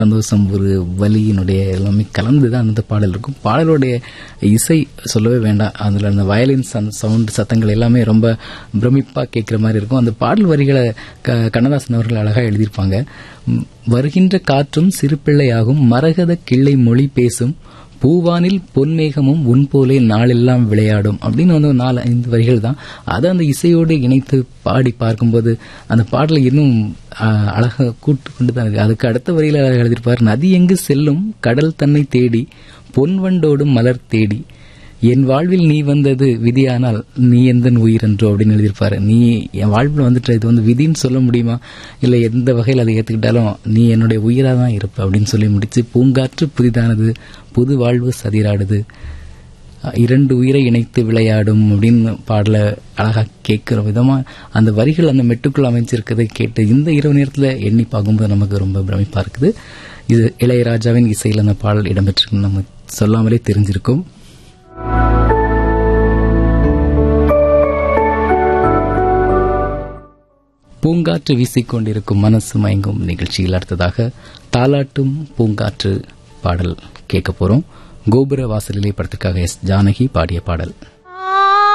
சந்தோஷம் ஒரு வலியினுடைய எல்லாமே கலந்து தான் அந்த பாடல் இருக்கும் பாடலுடைய இசை சொல்லவே வேண்டாம் அதில் அந்த வயலின் சவுண்ட் சத்தங்கள் எல்லாமே ரொம்ப பிரமிப்பா கேட்குற மாதிரி இருக்கும் அந்த பாடல் வரிகளை க கண்ணதாசன் அவர்கள் அழகா எழுதியிருப்பாங்க ம், வருகின்ற காற்றும் சிறுபிள்ளையாகும் மரகத கிள்ளை மொழி பேசும் பூவானில் பொன்மேகமும் உன் போலே நாளெல்லாம் விளையாடும் அப்படின்னு வந்து ஒரு நாலு ஐந்து வரிகள் தான் அதை அந்த இசையோடு இணைத்து பாடி பார்க்கும்போது அந்த பாடலை இன்னும் ஆ, அழகா கூட்டு கொண்டு தான் இருக்கு அதுக்கு அடுத்த வரியில அழகா எழுதியிருப்பார் நதி எங்கு செல்லும் கடல் தன்னை தேடி பொன்வண்டோடும் மலர் தேடி என் வாழ்வில் நீ வந்தது விதியானால் நீ எந்த உயிர் என்றோ அப்படின்னு எழுதியிருப்பாரு நீ என் வாழ்வில் வந்துட்டு இது வந்து விதின்னு சொல்ல முடியுமா இல்லை எந்த வகையில் அதை ஏற்றுக்கிட்டாலும் நீ என்னுடைய உயிராக தான் இருப்ப அப்படின்னு சொல்லி முடிச்சு பூங்காற்று புதிதானது புது வாழ்வு சதிராடுது அஹ் இரண்டு உயிரை இணைத்து விளையாடும் அப்படின்னு பாடல அழகா கேட்கிற விதமா அந்த வரிகள் அந்த மெட்டுக்குள் அமைஞ்சிருக்கதை கேட்டு இந்த இரவு நேரத்தில் எண்ணி பார்க்கும்போது நமக்கு ரொம்ப பிரமிப்பா இருக்குது இது இளையராஜாவின் இசையில் அந்த பாடல் இடம்பெற்றிருக்கு நம்ம சொல்லாமலே தெரிஞ்சிருக்கும் பூங்காற்று வீசிக்கொண்டிருக்கும் மனசு மயங்கும் நிகழ்ச்சியில் அடுத்ததாக தாலாட்டும் பூங்காற்று பாடல் கேட்க போறோம் கோபுர வாசலிலே படத்துக்காக எஸ் ஜானகி பாடிய பாடல்